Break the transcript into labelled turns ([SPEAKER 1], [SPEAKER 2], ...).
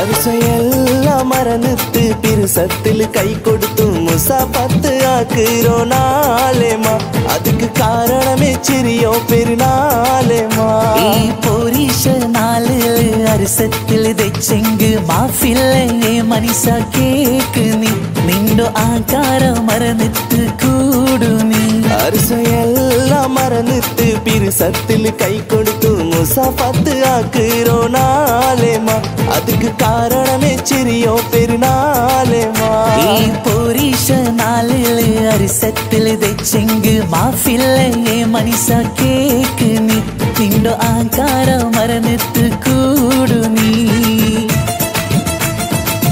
[SPEAKER 1] அரிசையெல்லாம் மறந்துட்டு பிரிசத்தில் கை கொடுத்து முசா பத்து ஆக்குறோம் நாளேமா அதுக்கு காரணமே சிறியோ பெருநாளேமா
[SPEAKER 2] ഈ പോരീഷ നാളില് അരിസത്തിൽ ദച്ചെങ്ക് മാഫില്ലേ മനിസ കേക്ക് നീ നിന്റെ ആകാരം മറന്നിട്ട് കൂടു നീ
[SPEAKER 1] அரிசையெல்லாம் மறந்துட்டு பிரிசத்தில் கை கொடுத்து முசா பத்து ஆக்குறோம் நாளேமா அதுக்கு காரணமே சிறியோ பெருநாளேமா
[SPEAKER 2] ഈ പോരീഷ നാളില് അരിസത്തിൽ ദച്ചെങ്ക് മാഫില്ലേ മനിസ കേക്ക് നീ നിന്റെ ആകാരം മറന്നിട്ട് കൂടു